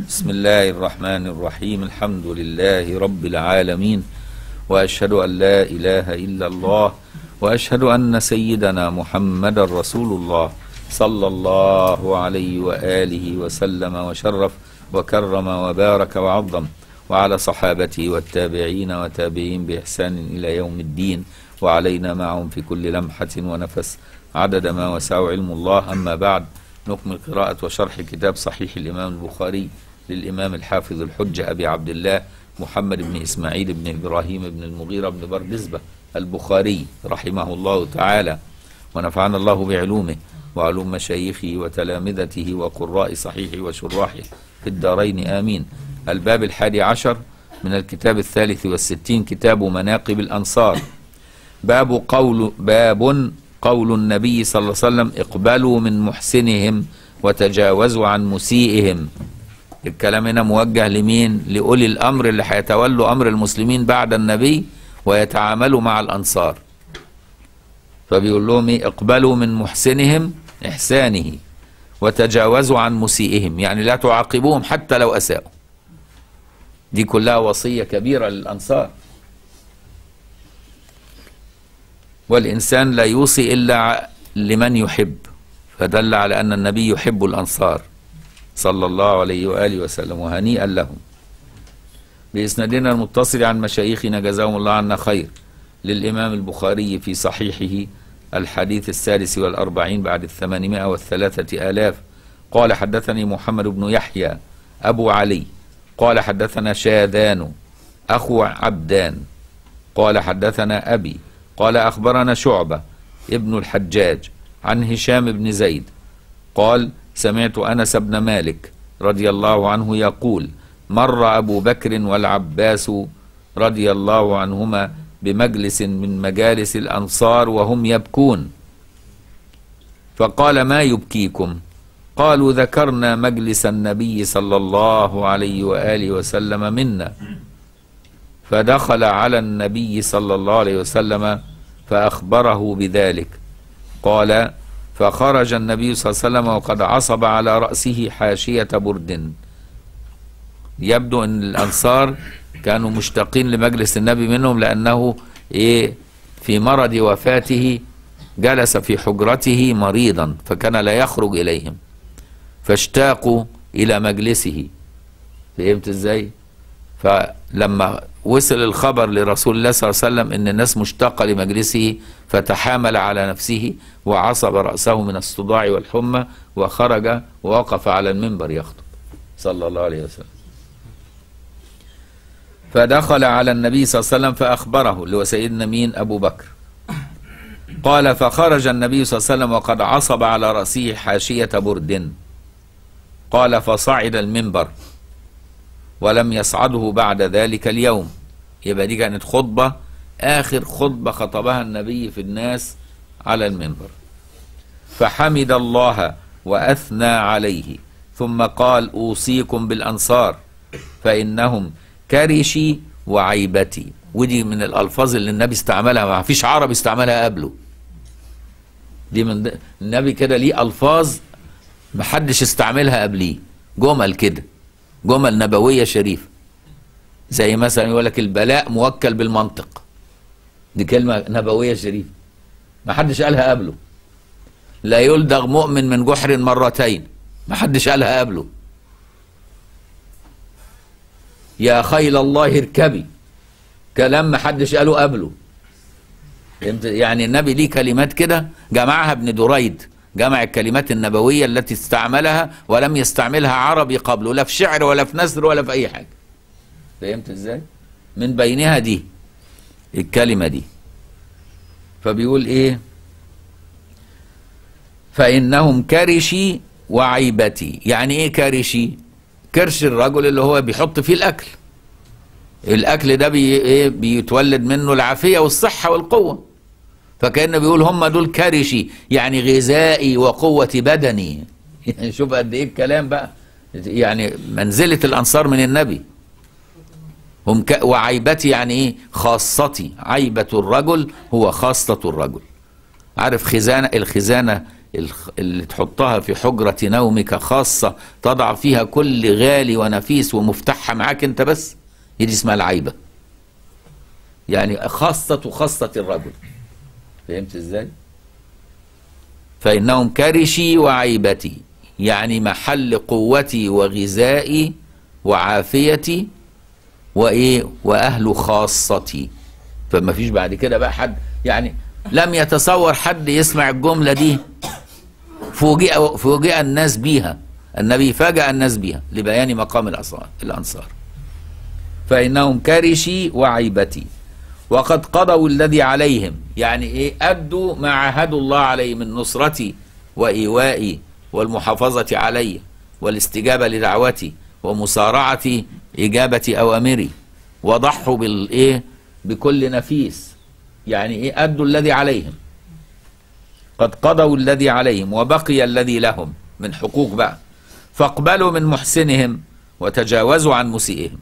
بسم الله الرحمن الرحيم الحمد لله رب العالمين واشهد ان لا اله الا الله واشهد ان سيدنا محمد رسول الله صلى الله عليه واله وسلم وشرف وكرم وبارك وعظم وعلى صحابته والتابعين وتابعين باحسان الى يوم الدين وعلينا معهم في كل لمحه ونفس عدد ما وسع علم الله اما بعد نكمل قراءة وشرح كتاب صحيح الإمام البخاري للإمام الحافظ الحجة أبي عبد الله محمد بن إسماعيل بن إبراهيم بن المغيرة بن بردزبة البخاري رحمه الله تعالى ونفعنا الله بعلومه وعلوم مشايخه وتلامذته وقراء صحيحه وشراحه في الدارين آمين الباب الحادي عشر من الكتاب الثالث والستين كتاب مناقب الأنصار باب قول باب قول النبي صلى الله عليه وسلم اقبلوا من محسنهم وتجاوزوا عن مسيئهم الكلام هنا موجه لمين لأولي الأمر اللي هيتولوا أمر المسلمين بعد النبي ويتعاملوا مع الأنصار فبيقول لهم ايه اقبلوا من محسنهم إحسانه وتجاوزوا عن مسيئهم يعني لا تعاقبوهم حتى لو أساءوا دي كلها وصية كبيرة للأنصار والإنسان لا يوصي إلا لمن يحب فدل على أن النبي يحب الأنصار صلى الله عليه وآله وسلم وهنيئا لهم بإسنادنا المتصل عن مشايخنا جزاهم الله عنا خير للإمام البخاري في صحيحه الحديث السادس والأربعين بعد الثمانمائة والثلاثة آلاف قال حدثني محمد بن يحيى أبو علي قال حدثنا شاذان أخو عبدان قال حدثنا أبي قال أخبرنا شعبة ابن الحجاج عن هشام بن زيد قال سمعت أنس بن مالك رضي الله عنه يقول مر أبو بكر والعباس رضي الله عنهما بمجلس من مجالس الأنصار وهم يبكون فقال ما يبكيكم قالوا ذكرنا مجلس النبي صلى الله عليه وآله وسلم منا فدخل على النبي صلى الله عليه وسلم فأخبره بذلك قال فخرج النبي صلى الله عليه وسلم وقد عصب على رأسه حاشية برد يبدو أن الأنصار كانوا مشتاقين لمجلس النبي منهم لأنه إيه في مرض وفاته جلس في حجرته مريضا فكان لا يخرج إليهم فاشتاقوا إلى مجلسه فهمت إزاي؟ فلما وصل الخبر لرسول الله صلى الله عليه وسلم ان الناس مشتاقه لمجلسه فتحامل على نفسه وعصب راسه من الصداع والحمى وخرج ووقف على المنبر يخطب صلى الله عليه وسلم فدخل على النبي صلى الله عليه وسلم فاخبره اللي هو سيدنا مين ابو بكر قال فخرج النبي صلى الله عليه وسلم وقد عصب على راسه حاشيه برد قال فصعد المنبر ولم يصعده بعد ذلك اليوم يبقى دي كانت خطبة آخر خطبة خطبها النبي في الناس على المنبر فحمد الله وأثنى عليه ثم قال أوصيكم بالأنصار فإنهم كرشي وعيبتي ودي من الألفاظ اللي النبي استعملها ما فيش عربي استعملها قبله دي من النبي كده ليه ألفاظ محدش استعملها قبليه جمل كده جمل نبوية شريفة زي مثلا يقول لك البلاء موكل بالمنطق دي كلمة نبوية شريفة ما حدش قالها قبله لا يلدغ مؤمن من جحر مرتين ما حدش قالها قبله يا خيل الله اركبي كلام ما حدش قاله قبله يعني النبي ليه كلمات كده جمعها ابن دريد جمع الكلمات النبوية التي استعملها ولم يستعملها عربي قبله لا في شعر ولا في نثر ولا في أي حاجة فهمت ازاي؟ من بينها دي الكلمة دي فبيقول ايه فإنهم كرشي وعيبتي يعني ايه كرشي كرش الرجل اللي هو بيحط فيه الأكل الأكل ده بي ايه بيتولد منه العافية والصحة والقوة فكأنه بيقول هم دول كرشي يعني غذائي وقوة بدني يعني شوف قد ايه الكلام بقى يعني منزلة الأنصار من النبي هم ك... وعيبتي يعني ايه خاصتي عيبة الرجل هو خاصة الرجل عارف خزانة الخزانة الخ- اللي تحطها في حجرة نومك خاصة تضع فيها كل غالي ونفيس ومفتاحها معاك انت بس هي دي اسمها العيبة يعني خاصة خاصة الرجل فهمت ازاي فإنهم كرشي وعيبتي يعني محل قوتي وغذائي وعافيتي وايه واهل خاصتي فما فيش بعد كده بقى حد يعني لم يتصور حد يسمع الجمله دي فوجئ فوجئ الناس بيها النبي فاجأ الناس بيها لبيان مقام الأصار الأنصار فإنهم كرشي وعيبتي وقد قضوا الذي عليهم يعني إيه أدوا ما عاهدوا الله عليه من نصرتي وإيوائي والمحافظة علي والاستجابة لدعوتي ومسارعة إجابة أوامري وضحوا بالإيه بكل نفيس يعني إيه أدوا الذي عليهم قد قضوا الذي عليهم وبقي الذي لهم من حقوق بقى فاقبلوا من محسنهم وتجاوزوا عن مسيئهم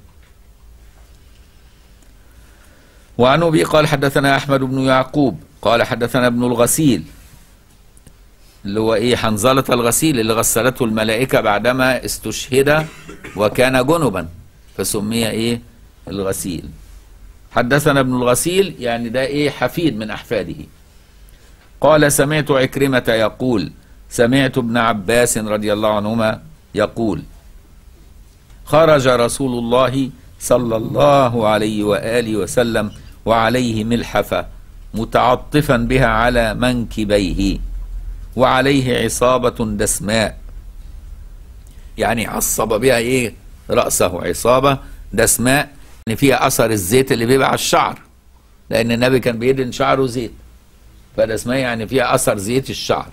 وعن ابي قال حدثنا احمد بن يعقوب قال حدثنا ابن الغسيل اللي هو ايه حنظلة الغسيل اللي غسلته الملائكة بعدما استشهد وكان جنبا فسمي ايه الغسيل حدثنا ابن الغسيل يعني ده ايه حفيد من احفاده قال سمعت عكرمة يقول سمعت ابن عباس رضي الله عنهما يقول خرج رسول الله صلى الله عليه وآله وسلم وعليه ملحفة متعطفا بها على منكبيه وعليه عصابة دسماء يعني عصب بها ايه رأسه عصابة دسماء يعني فيها أثر الزيت اللي بيبقى على الشعر لأن النبي كان بيدهن شعره زيت فدسماء يعني فيها أثر زيت الشعر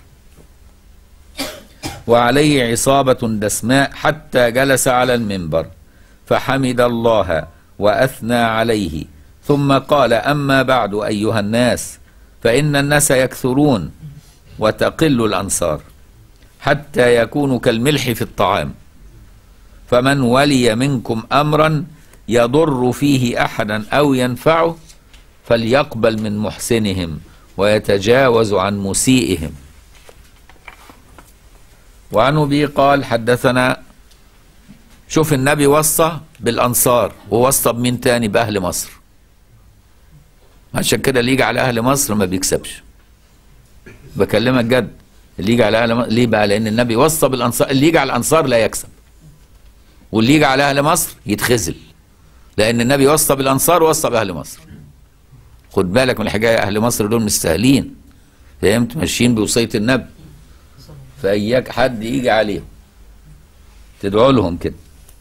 وعليه عصابة دسماء حتى جلس على المنبر فحمد الله وأثنى عليه ثم قال أما بعد أيها الناس فإن الناس يكثرون وتقل الأنصار حتى يكونوا كالملح في الطعام فمن ولي منكم أمرا يضر فيه أحدا أو ينفعه فليقبل من محسنهم ويتجاوز عن مسيئهم وعن ابي قال حدثنا شوف النبي وصى بالانصار ووصى بمين تاني باهل مصر عشان كده اللي يجي على اهل مصر ما بيكسبش بكلمك جد اللي يجي على اهل مصر ليه بقى لان النبي وصى بالانصار اللي يجي على الانصار لا يكسب واللي يجي على اهل مصر يتخزل لان النبي وصى بالانصار ووصى باهل مصر خد بالك من الحكايه اهل مصر دول مش سهلين فهمت ماشيين بوصيه النبي فاياك حد يجي عليهم تدعوا لهم كده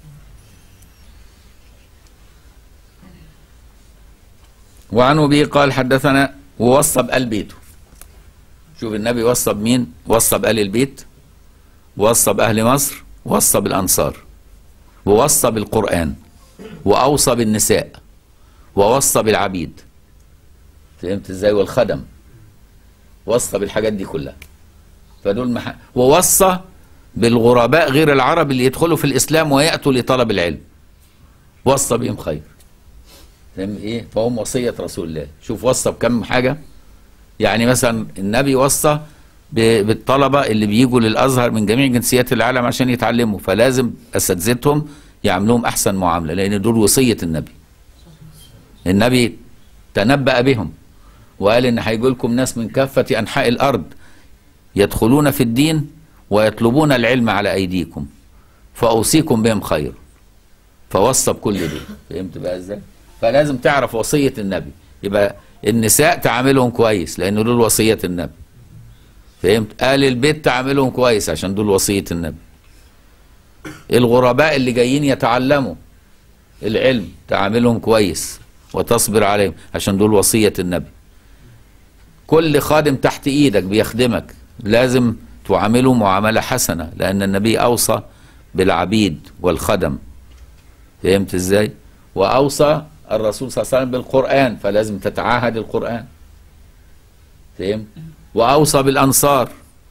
وعن ابي قال حدثنا ووصى بآل بيته شوف النبي وصى بمين وصى بآل البيت وصى بأهل مصر وصى بالأنصار ووصى بالقرآن وأوصى بالنساء ووصى بالعبيد فهمت ازاي والخدم وصى بالحاجات دي كلها فدول مح... ووصى بالغرباء غير العرب اللي يدخلوا في الاسلام وياتوا لطلب العلم وصى بهم خير فاهم ايه فهم وصيه رسول الله شوف وصى بكم حاجه يعني مثلا النبي وصى ب... بالطلبه اللي بيجوا للازهر من جميع جنسيات العالم عشان يتعلموا فلازم اساتذتهم يعملوهم احسن معامله لان دول وصيه النبي النبي تنبأ بهم وقال ان هيجي لكم ناس من كافه انحاء الارض يدخلون في الدين ويطلبون العلم على ايديكم فاوصيكم بهم خير فوصى بكل دي فهمت بقى ازاي فلازم تعرف وصيه النبي يبقى النساء تعاملهم كويس لان دول وصيه النبي فهمت آل البيت تعاملهم كويس عشان دول وصيه النبي الغرباء اللي جايين يتعلموا العلم تعاملهم كويس وتصبر عليهم عشان دول وصيه النبي كل خادم تحت ايدك بيخدمك لازم تعامله معاملة حسنة لأن النبي أوصى بالعبيد والخدم فهمت ازاي؟ وأوصى الرسول صلى الله عليه وسلم بالقرآن فلازم تتعاهد القرآن فهمت؟ وأوصى بالأنصار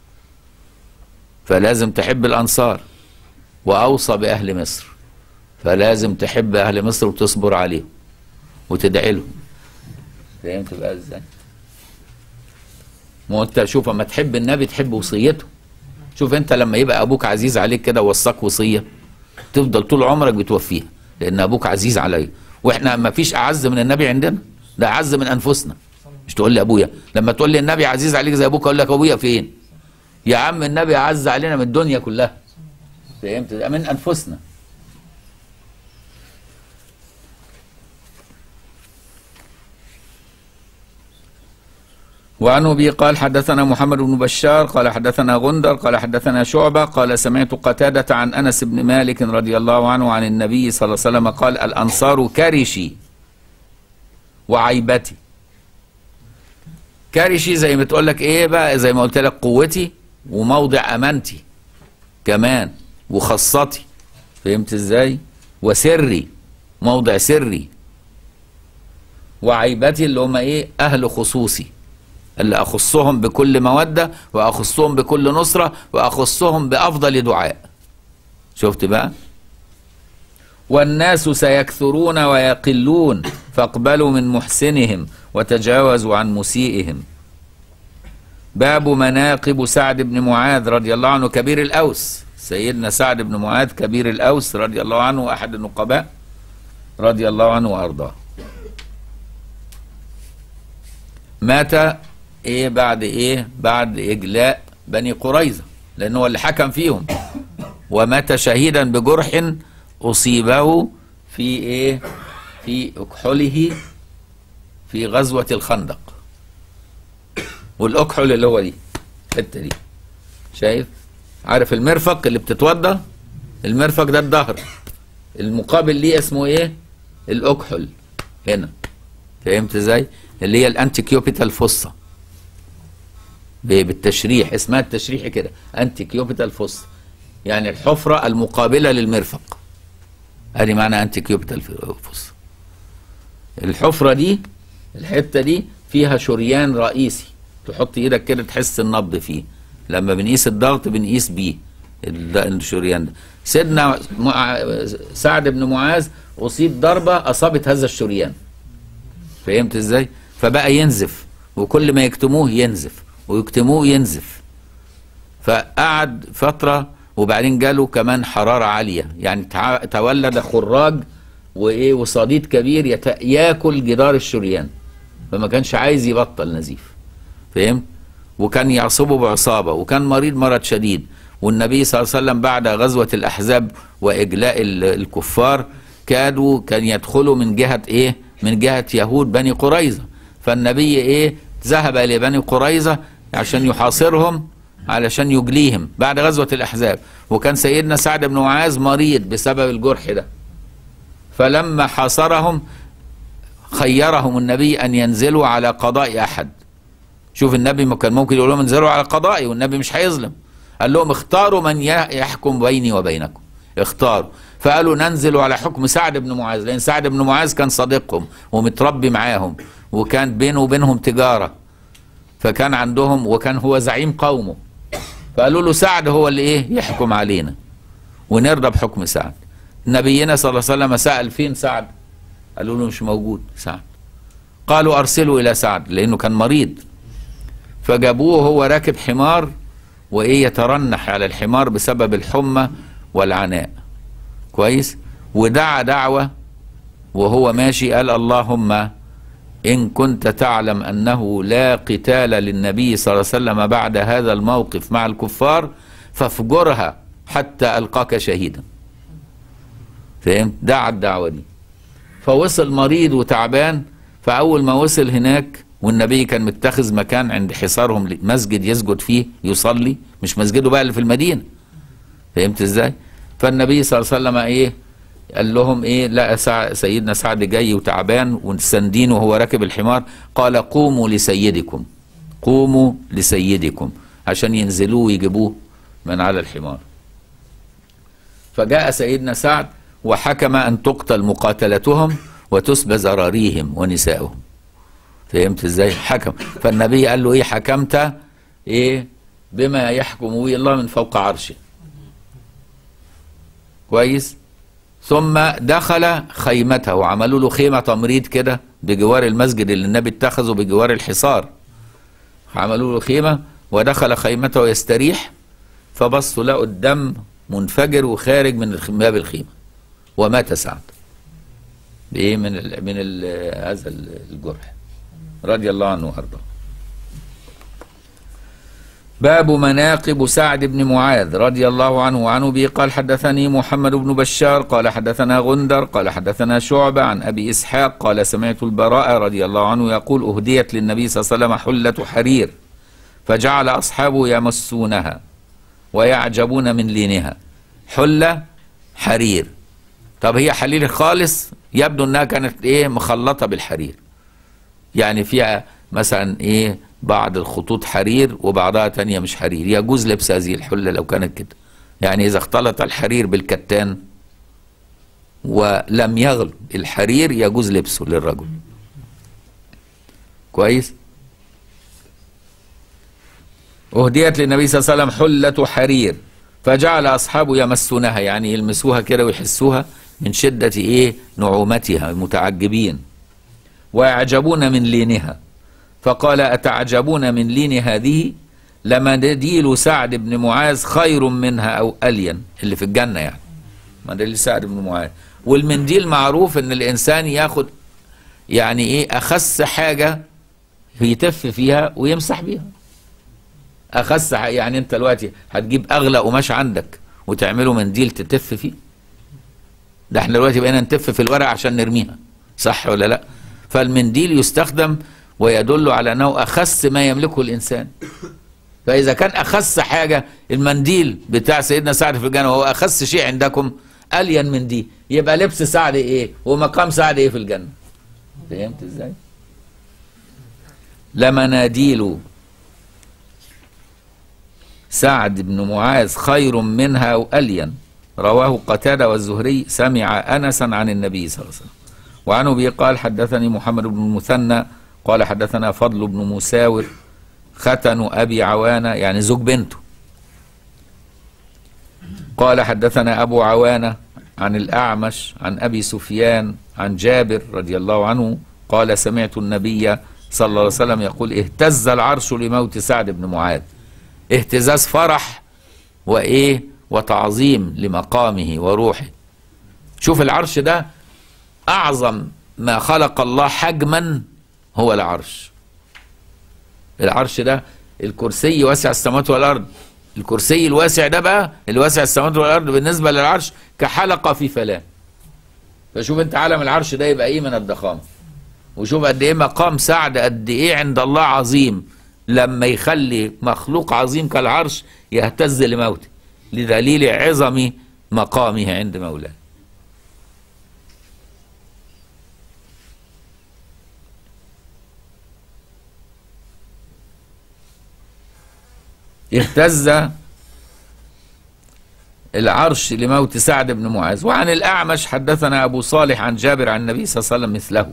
فلازم تحب الأنصار وأوصى بأهل مصر فلازم تحب أهل مصر وتصبر عليهم وتدعي لهم فهمت بقى ازاي؟ ما هو انت شوف اما تحب النبي تحب وصيته شوف انت لما يبقى ابوك عزيز عليك كده ووصاك وصيه تفضل طول عمرك بتوفيها لان ابوك عزيز عليا واحنا ما فيش اعز من النبي عندنا ده اعز من انفسنا مش تقول لي ابويا لما تقول لي النبي عزيز عليك زي ابوك اقول لك ابويا فين يا عم النبي اعز علينا من الدنيا كلها فهمت من انفسنا وعن ابي قال حدثنا محمد بن بشار قال حدثنا غندر قال حدثنا شعبه قال سمعت قتاده عن انس بن مالك رضي الله عنه عن النبي صلى الله عليه وسلم قال الانصار كرشي وعيبتي كرشي زي ما تقول لك ايه بقى زي ما قلت لك قوتي وموضع امانتي كمان وخاصتي فهمت ازاي وسري موضع سري وعيبتي اللي هم ايه اهل خصوصي اللي اخصهم بكل موده واخصهم بكل نصره واخصهم بافضل دعاء شفت بقى والناس سيكثرون ويقلون فاقبلوا من محسنهم وتجاوزوا عن مسيئهم باب مناقب سعد بن معاذ رضي الله عنه كبير الاوس سيدنا سعد بن معاذ كبير الاوس رضي الله عنه احد النقباء رضي الله عنه وارضاه مات ايه بعد ايه بعد اجلاء بني قريظه لانه هو اللي حكم فيهم ومات شهيدا بجرح اصيبه في ايه في اكحله في غزوه الخندق والاكحل اللي هو دي الحته دي شايف عارف المرفق اللي بتتوضى المرفق ده الظهر المقابل ليه اسمه ايه الاكحل هنا فهمت ازاي اللي هي الانتي كيوبيتال فوسا بالتشريح اسمها التشريح كده انتي كيوبيتال فوسا يعني الحفرة المقابلة للمرفق ادي معنى انتي كيوبيتال فوسا الحفرة دي الحتة دي فيها شريان رئيسي تحط ايدك كده تحس النبض فيه لما بنقيس الضغط بنقيس بيه الشريان ده سيدنا سعد بن معاذ اصيب ضربة اصابت هذا الشريان فهمت ازاي فبقى ينزف وكل ما يكتموه ينزف ويكتموه ينزف فقعد فترة وبعدين جاله كمان حرارة عالية يعني تولد خراج وايه وصديد كبير يت... ياكل جدار الشريان فما كانش عايز يبطل نزيف فهمت وكان يعصبه بعصابة وكان مريض مرض شديد والنبي صلى الله عليه وسلم بعد غزوة الأحزاب وإجلاء الكفار كادوا كان يدخلوا من جهة إيه من جهة يهود بني قريظة فالنبي إيه ذهب إلى بني قريظة عشان يحاصرهم علشان يجليهم بعد غزوة الأحزاب وكان سيدنا سعد بن معاذ مريض بسبب الجرح ده فلما حاصرهم خيرهم النبي أن ينزلوا على قضاء أحد شوف النبي كان ممكن يقول لهم انزلوا على قضائي والنبي مش هيظلم قال لهم اختاروا من يحكم بيني وبينكم اختاروا فقالوا ننزل على حكم سعد بن معاذ لان سعد بن معاذ كان صديقهم ومتربي معاهم وكان بينه وبينهم تجاره فكان عندهم وكان هو زعيم قومه فقالوا له سعد هو اللي ايه يحكم علينا ونرضى بحكم سعد نبينا صلى الله عليه وسلم سأل فين سعد قالوا له مش موجود سعد قالوا ارسلوا الى سعد لانه كان مريض فجابوه هو راكب حمار وايه يترنح على الحمار بسبب الحمى والعناء كويس ودعا دعوة وهو ماشي قال اللهم إن كنت تعلم أنه لا قتال للنبي صلى الله عليه وسلم بعد هذا الموقف مع الكفار فافجرها حتى ألقاك شهيدا فهمت دعا الدعوة دي فوصل مريض وتعبان فأول ما وصل هناك والنبي كان متخذ مكان عند حصارهم مسجد يسجد فيه يصلي مش مسجده بقى اللي في المدينة فهمت ازاي فالنبي صلى الله عليه وسلم ايه قال لهم ايه لا سع... سيدنا سعد جاي وتعبان وسندين وهو راكب الحمار قال قوموا لسيدكم قوموا لسيدكم عشان ينزلوه ويجيبوه من على الحمار فجاء سيدنا سعد وحكم ان تقتل مقاتلتهم وتسبى زراريهم ونسائهم فهمت ازاي حكم فالنبي قال له ايه حكمت ايه بما يحكم به الله من فوق عرشه كويس ثم دخل خيمته وعملوا له خيمه تمريض كده بجوار المسجد اللي النبي اتخذه بجوار الحصار عملوا له خيمة ودخل خيمته يستريح فبصوا لقوا الدم منفجر وخارج من الخ- باب الخيمة ومات سعد بإيه من ال من ال هذا ال- الجرح رضي الله عنه وأرضاه باب مناقب سعد بن معاذ رضي الله عنه وعنه به قال حدثني محمد بن بشار قال حدثنا غندر قال حدثنا شعبة عن أبي إسحاق قال سمعت البراء رضي الله عنه يقول أهديت للنبي صلى الله عليه وسلم حلة حرير فجعل أصحابه يمسونها ويعجبون من لينها حلة حرير طب هي حرير خالص يبدو انها كانت ايه مخلطة بالحرير يعني فيها مثلا ايه بعض الخطوط حرير وبعضها تانية مش حرير يجوز لبس هذه الحلة لو كانت كده يعني اذا اختلط الحرير بالكتان ولم يغلب الحرير يجوز لبسه للرجل كويس أهديت للنبي صلى الله عليه وسلم حلة حرير فجعل أصحابه يمسونها يعني يلمسوها كده ويحسوها من شدة إيه نعومتها متعجبين ويعجبون من لينها فقال أتعجبون من لين هذه لمنديل سعد بن معاذ خير منها أو ألين اللي في الجنة يعني منديل سعد بن معاذ والمنديل معروف ان الانسان ياخد يعني ايه اخس حاجة يتف فيها ويمسح بيها اخس ح- يعني انت دلوقتي هتجيب اغلى قماش عندك وتعمله منديل تتف فيه ده احنا دلوقتي بقينا نتف في الورق عشان نرميها صح ولا لا فالمنديل يستخدم ويدل على انه اخس ما يملكه الانسان فاذا كان اخس حاجه المنديل بتاع سيدنا سعد في الجنه وهو اخس شيء عندكم الين من دي يبقى لبس سعد ايه ومقام سعد ايه في الجنه فهمت ازاي لمناديل سعد بن معاذ خير منها والين رواه قتاده والزهري سمع انسا عن النبي صلى الله عليه وسلم وعن ابي قال حدثني محمد بن المثنى قال حدثنا فضل بن مساور ختن ابي عوانه يعني زوج بنته قال حدثنا ابو عوانه عن الاعمش عن ابي سفيان عن جابر رضي الله عنه قال سمعت النبي صلى الله عليه وسلم يقول اهتز العرش لموت سعد بن معاذ اهتزاز فرح وايه وتعظيم لمقامه وروحه شوف العرش ده اعظم ما خلق الله حجما هو العرش العرش ده الكرسي واسع السماوات والارض الكرسي الواسع ده بقى الواسع السماوات والارض بالنسبه للعرش كحلقه في فلاه فشوف انت عالم العرش ده يبقى ايه من الضخامه وشوف قد ايه مقام سعد قد ايه عند الله عظيم لما يخلي مخلوق عظيم كالعرش يهتز لموته لدليل عظم مقامه عند مولاه اهتز العرش لموت سعد بن معاذ وعن الأعمش حدثنا أبو صالح عن جابر عن النبي صلى الله عليه وسلم مثله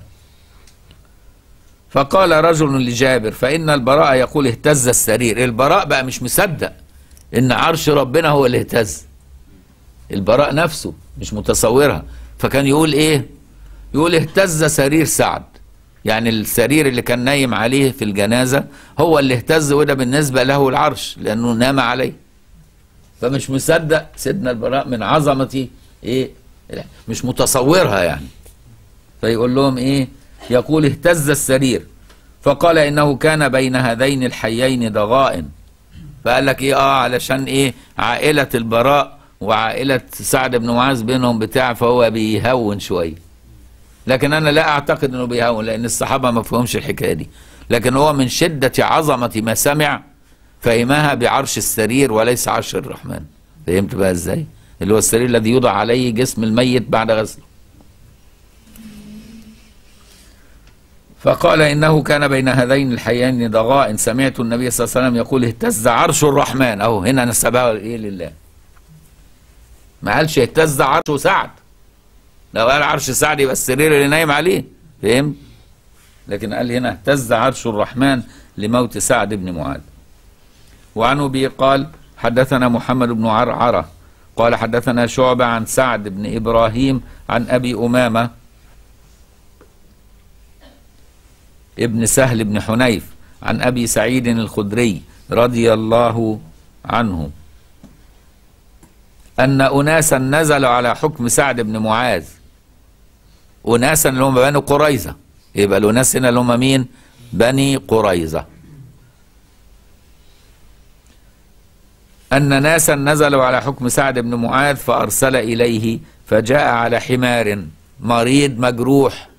فقال رجل لجابر فإن البراء يقول اهتز السرير البراء بقى مش مصدق إن عرش ربنا هو اللي اهتز البراء نفسه مش متصورها فكان يقول إيه يقول اهتز سرير سعد يعني السرير اللي كان نايم عليه في الجنازة هو اللي اهتز وده بالنسبة له العرش لأنه نام عليه فمش مصدق سيدنا البراء من عظمة ايه مش متصورها يعني فيقول لهم ايه يقول اهتز السرير فقال انه كان بين هذين الحيين ضغائن فقال لك ايه اه علشان ايه عائلة البراء وعائلة سعد بن معاذ بينهم بتاع فهو بيهون شويه لكن انا لا اعتقد انه بيهون لان الصحابه ما فهمش الحكايه دي لكن هو من شده عظمه ما سمع فهمها بعرش السرير وليس عرش الرحمن فهمت بقى ازاي اللي هو السرير الذي يوضع عليه جسم الميت بعد غسله فقال انه كان بين هذين الحيين ضغائن سمعت النبي صلى الله عليه وسلم يقول اهتز عرش الرحمن اهو هنا نسبها ايه لله ما قالش اهتز عرش سعد لو قال عرش سعد يبقى السرير اللي نايم عليه فهم لكن قال هنا اهتز عرش الرحمن لموت سعد بن معاذ وعن ابي قال حدثنا محمد بن عرعره قال حدثنا شعبة عن سعد بن إبراهيم عن أبي أمامة ابن سهل بن حنيف عن أبي سعيد الخدري رضي الله عنه أن أناسا نزلوا على حكم سعد بن معاذ أناسا اللي هم بني قريظة يبقى الأناس هنا اللي هم مين؟ بني قريظة أن ناسا نزلوا على حكم سعد بن معاذ فأرسل إليه فجاء على حمار مريض مجروح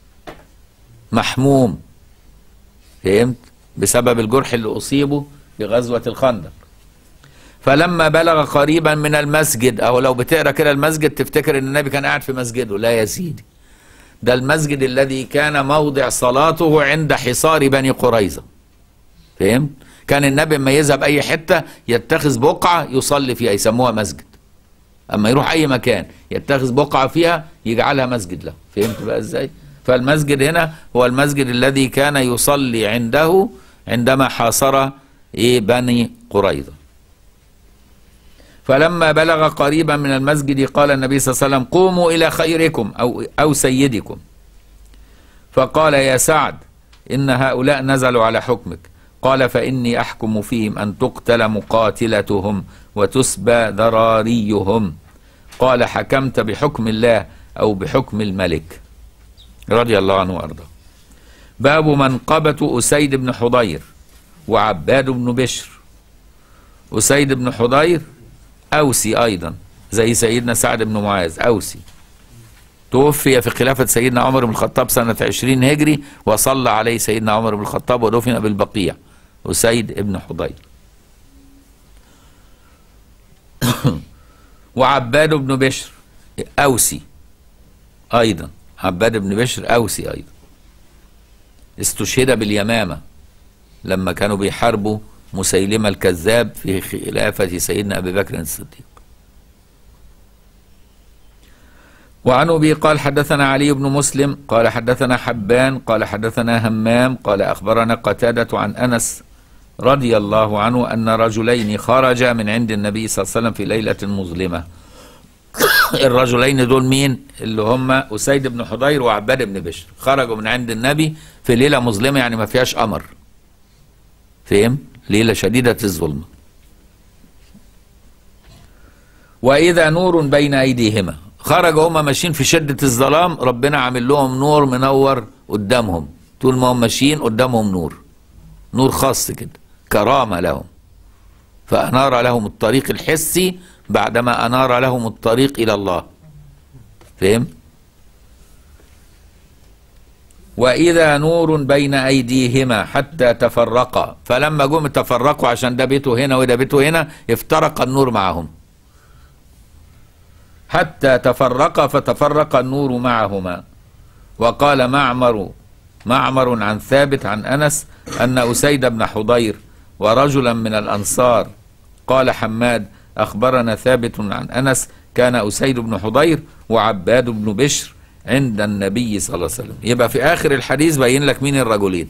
محموم فهمت بسبب الجرح اللي أصيبه في غزوة الخندق فلما بلغ قريبا من المسجد أو لو بتقرأ كده المسجد تفتكر أن النبي كان قاعد في مسجده لا يا سيدي ده المسجد الذي كان موضع صلاته عند حصار بني قريظة فهمت كان النبي لما يذهب أي حتة يتخذ بقعة يصلي فيها يسموها مسجد اما يروح اي مكان يتخذ بقعه فيها يجعلها مسجد له فهمت بقى ازاي فالمسجد هنا هو المسجد الذي كان يصلي عنده عندما حاصر ايه بني قريظه فلما بلغ قريبا من المسجد قال النبي صلى الله عليه وسلم قوموا الى خيركم او او سيدكم فقال يا سعد ان هؤلاء نزلوا على حكمك قال فاني احكم فيهم ان تقتل مقاتلتهم وتسبى ذراريهم قال حكمت بحكم الله او بحكم الملك رضي الله عنه وارضاه باب منقبة أسيد بن حضير وعباد بن بشر أسيد بن حضير أوسي أيضا زي سيدنا سعد بن معاذ أوسي توفي في خلافة سيدنا عمر بن الخطاب سنة عشرين هجري وصلى عليه سيدنا عمر بن الخطاب ودفن بالبقيع أسيد بن حضير وعباد بن بشر أوسي أيضا عباد بن بشر أوسي أيضا استشهد باليمامة لما كانوا بيحاربوا مسيلمة الكذاب في خلافة سيدنا أبي بكر الصديق وعن أبي قال حدثنا علي بن مسلم قال حدثنا حبان قال حدثنا همام قال أخبرنا قتادة عن أنس رضي الله عنه أن رجلين خرجا من عند النبي صلى الله عليه وسلم في ليلة مظلمة الرجلين دول مين اللي هم أسيد بن حضير وعباد بن بشر خرجوا من عند النبي في ليلة مظلمة يعني ما فيهاش قمر فهم ليلة شديدة الظلمة وإذا نور بين أيديهما خرجوا هم ماشيين في شدة الظلام ربنا عامل لهم نور منور قدامهم طول ما هم ماشيين قدامهم نور نور خاص كده كرامة لهم فأنار لهم الطريق الحسي بعدما أنار لهم الطريق إلى الله فهم؟ وإذا نور بين أيديهما حتى تفرقا فلما جم تفرقوا عشان ده بيته هنا وده بيته هنا افترق النور معهم حتى تفرقا فتفرق النور معهما وقال معمر معمر عن ثابت عن أنس أن أسيد بن حضير ورجلا من الأنصار قال حماد أخبرنا ثابت عن أنس كان أسيد بن حضير وعباد بن بشر عند النبي صلى الله عليه وسلم يبقى في آخر الحديث بين لك مين الرجلين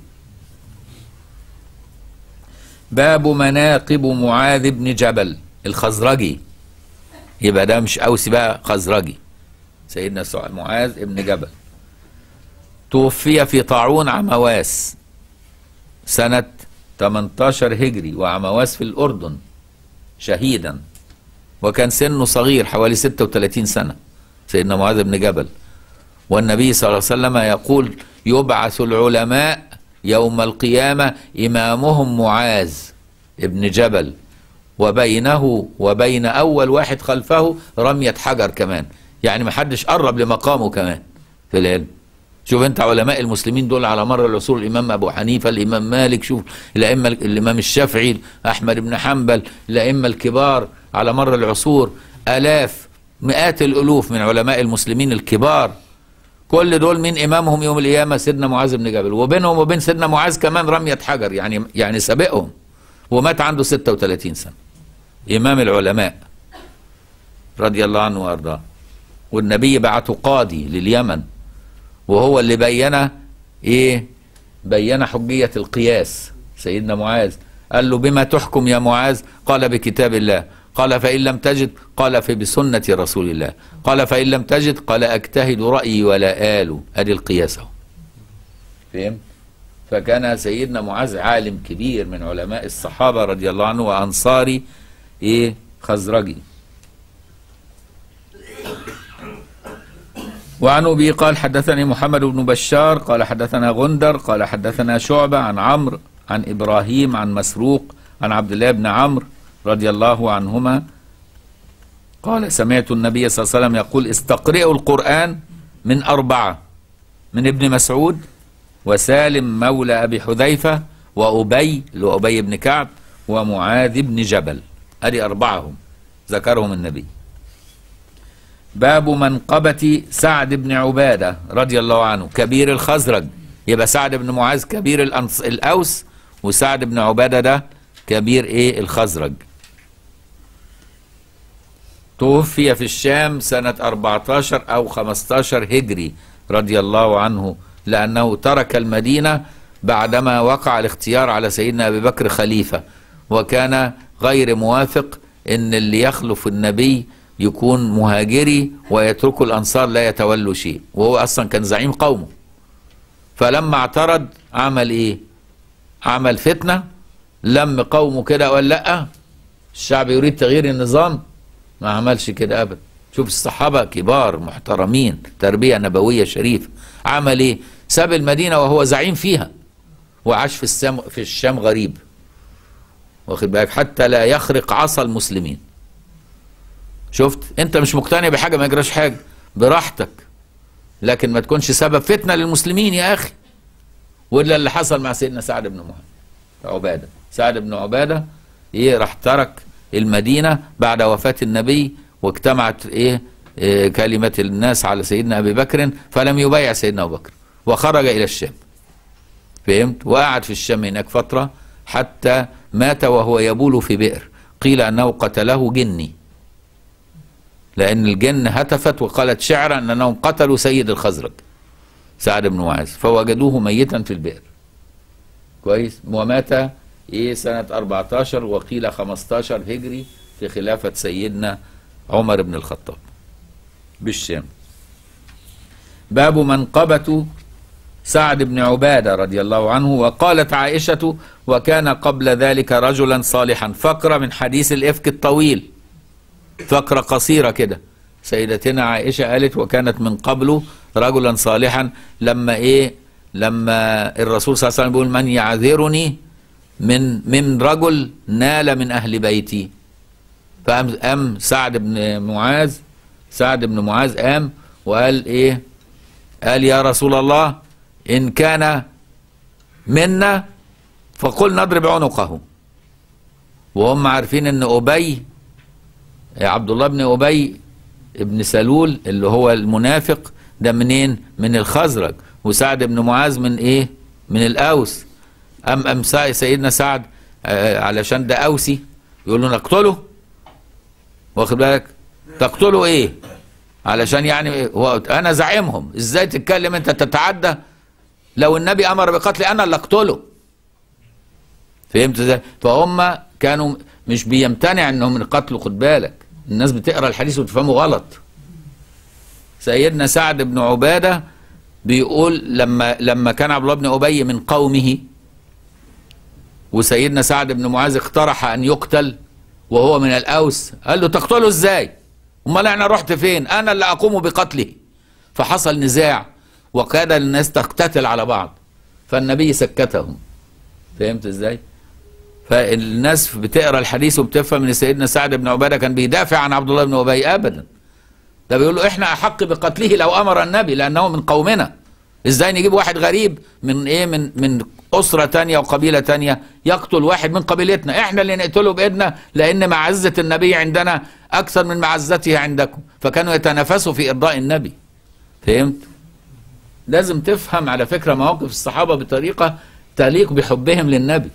باب مناقب معاذ بن جبل الخزرجي يبقى ده مش أوسي بقى خزرجي سيدنا معاذ بن جبل توفي في طاعون عمواس سنة 18 هجري وعمواس في الأردن شهيدا وكان سنه صغير حوالي 36 سنة سيدنا معاذ بن جبل والنبي صلى الله عليه وسلم يقول يبعث العلماء يوم القيامة إمامهم معاذ ابن جبل وبينه وبين أول واحد خلفه رمية حجر كمان يعني ما حدش قرب لمقامه كمان في العلم شوف انت علماء المسلمين دول على مر العصور الامام ابو حنيفه الامام مالك شوف الائمه الامام الشافعي احمد بن حنبل الائمه الكبار على مر العصور الاف مئات الالوف من علماء المسلمين الكبار كل دول مين امامهم يوم القيامه سيدنا معاذ بن جبل وبينهم وبين سيدنا معاذ كمان رميه حجر يعني يعني سابقهم ومات عنده 36 سنه امام العلماء رضي الله عنه وارضاه والنبي بعته قاضي لليمن وهو اللي بين ايه بين حجية القياس سيدنا معاذ قال له بما تحكم يا معاذ قال بكتاب الله قال فإن لم تجد قال في بسنة رسول الله قال فإن لم تجد قال أجتهد رأيي ولا آل أدي القياس اهو فهم فكان سيدنا معاذ عالم كبير من علماء الصحابة رضي الله عنه وأنصاري إيه خزرجي وعن أبي قال حدثني محمد بن بشار قال حدثنا غندر قال حدثنا شعبة عن عمرو عن إبراهيم عن مسروق عن عبد الله بن عمرو رضي الله عنهما قال سمعت النبي صلى الله عليه وسلم يقول استقرئوا القرآن من أربعة من ابن مسعود وسالم مولى أبي حذيفة وأبي لأبي بن كعب ومعاذ بن جبل أدي أربعهم ذكرهم النبي باب منقبة سعد بن عبادة رضي الله عنه كبير الخزرج يبقى سعد بن معاذ كبير الأنص... الأوس وسعد بن عبادة ده كبير إيه الخزرج توفي في الشام سنة 14 أو 15 هجري رضي الله عنه لأنه ترك المدينة بعدما وقع الاختيار على سيدنا أبي بكر خليفة وكان غير موافق أن اللي يخلف النبي يكون مهاجري ويترك الأنصار لا يتولوا شيء وهو أصلا كان زعيم قومه فلما اعترض عمل إيه عمل فتنة لم قومه كده وقال لأ الشعب يريد تغيير النظام ما عملش كده ابدا شوف الصحابه كبار محترمين تربيه نبويه شريفه عمل ايه ساب المدينه وهو زعيم فيها وعاش في السام في الشام غريب واخد بالك حتى لا يخرق عصا المسلمين شفت انت مش مقتنع بحاجه ما يجراش حاجه براحتك لكن ما تكونش سبب فتنه للمسلمين يا اخي ولا اللي حصل مع سيدنا سعد بن معاذ عباده سعد بن عباده ايه راح ترك المدينة بعد وفاة النبي واجتمعت إيه, إيه كلمة الناس على سيدنا أبي بكر فلم يبايع سيدنا أبو بكر وخرج إلى الشام فهمت وقعد في الشام هناك فترة حتى مات وهو يبول في بئر قيل أنه قتله جني لأن الجن هتفت وقالت شعرا أنهم قتلوا سيد الخزرج سعد بن معاذ فوجدوه ميتا في البئر كويس ومات ايه سنة 14 وقيل 15 هجري في خلافة سيدنا عمر بن الخطاب بالشام باب منقبة سعد بن عبادة رضي الله عنه وقالت عائشة وكان قبل ذلك رجلا صالحا فقرة من حديث الإفك الطويل فقرة قصيرة كده سيدتنا عائشة قالت وكانت من قبله رجلا صالحا لما إيه لما الرسول صلى الله عليه وسلم بيقول من يعذرني من من رجل نال من اهل بيتي فقام قام سعد بن معاذ سعد بن معاذ قام وقال ايه قال يا رسول الله ان كان منا فقل نضرب عنقه وهم عارفين ان ابي عبد الله بن ابي ابن سلول اللي هو المنافق ده منين من الخزرج وسعد بن معاذ من ايه من الاوس أم أم سيدنا سعد آه علشان ده أوسي يقول له نقتله واخد بالك تقتله إيه علشان يعني هو أنا زعيمهم إزاي تتكلم أنت تتعدى لو النبي أمر بقتلي أنا اللي أقتله فهمت ازاي فهم كانوا مش بيمتنع انهم من قتله خد بالك الناس بتقرا الحديث وتفهمه غلط سيدنا سعد بن عباده بيقول لما لما كان عبد الله بن ابي من قومه وسيدنا سعد بن معاذ اقترح ان يقتل وهو من الاوس قال له تقتله ازاي امال انا رحت فين انا اللي اقوم بقتله فحصل نزاع وكاد الناس تقتتل على بعض فالنبي سكتهم فهمت ازاي فالناس بتقرا الحديث وبتفهم ان سيدنا سعد بن عباده كان بيدافع عن عبد الله بن ابي ابدا ده بيقول له احنا احق بقتله لو امر النبي لانه من قومنا ازاي نجيب واحد غريب من ايه من من أسرة تانية وقبيلة تانية يقتل واحد من قبيلتنا احنا اللي نقتله بإيدنا لأن معزة النبي عندنا أكثر من معزته عندكم فكانوا يتنافسوا في إرضاء النبي فهمت؟ لازم تفهم على فكرة مواقف الصحابة بطريقة تليق بحبهم للنبي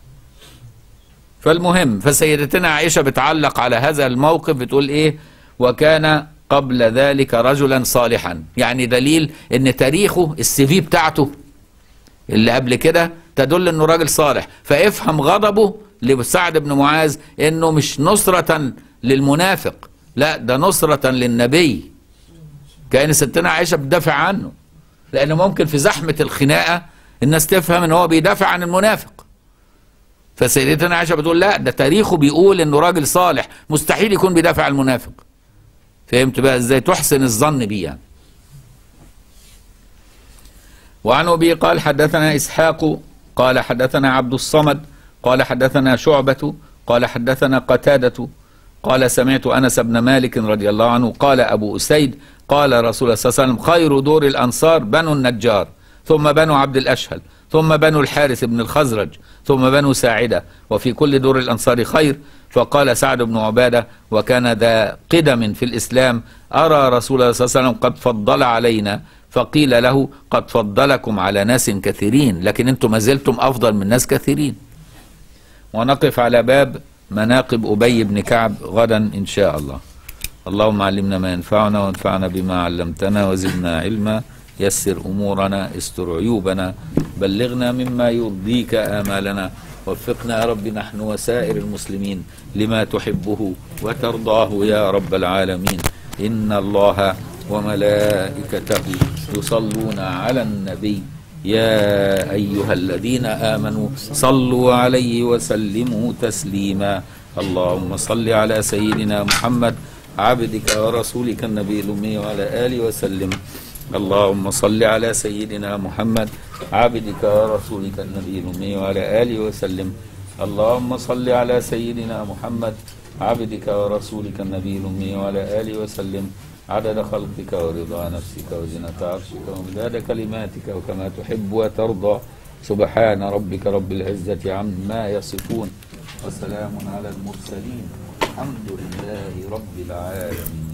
فالمهم فسيدتنا عائشة بتعلق على هذا الموقف بتقول إيه وكان قبل ذلك رجلا صالحا يعني دليل ان تاريخه السي في بتاعته اللي قبل كده تدل انه راجل صالح فافهم غضبه لسعد بن معاذ انه مش نصرة للمنافق لا ده نصرة للنبي كان ستنا عائشة بتدافع عنه لان ممكن في زحمة الخناقة الناس تفهم ان هو بيدافع عن المنافق فسيدتنا عائشه بتقول لا ده تاريخه بيقول انه راجل صالح مستحيل يكون بيدافع عن المنافق فهمت بقى ازاي تحسن الظن بيه يعني وعن ابي قال حدثنا اسحاق قال حدثنا عبد الصمد قال حدثنا شعبة قال حدثنا قتادة قال سمعت انس بن مالك رضي الله عنه قال ابو اسيد قال رسول الله صلى الله عليه وسلم خير دور الانصار بنو النجار ثم بنو عبد الاشهل ثم بنو الحارث بن الخزرج ثم بنو ساعده وفي كل دور الانصار خير فقال سعد بن عباده وكان ذا قدم في الاسلام ارى رسول الله صلى الله عليه وسلم قد فضل علينا فقيل له قد فضلكم على ناس كثيرين لكن انتم ما زلتم افضل من ناس كثيرين ونقف على باب مناقب ابي بن كعب غدا ان شاء الله اللهم علمنا ما ينفعنا وانفعنا بما علمتنا وزدنا علما يسر امورنا استر عيوبنا بلغنا مما يرضيك امالنا وفقنا يا رب نحن وسائر المسلمين لما تحبه وترضاه يا رب العالمين ان الله وملائكته يصلون على النبي يا ايها الذين امنوا صلوا عليه وسلموا تسليما اللهم صل على سيدنا محمد عبدك ورسولك النبي الامي وعلى اله وسلم اللهم صل على سيدنا محمد عبدك ورسولك النبي الامي وعلى اله وسلم اللهم صل على سيدنا محمد عبدك ورسولك النبي الامي وعلى اله وسلم عدد خلقك ورضا نفسك وزنة عرشك ومداد كلماتك وكما تحب وترضى سبحان ربك رب العزة عما يصفون وسلام على المرسلين الحمد لله رب العالمين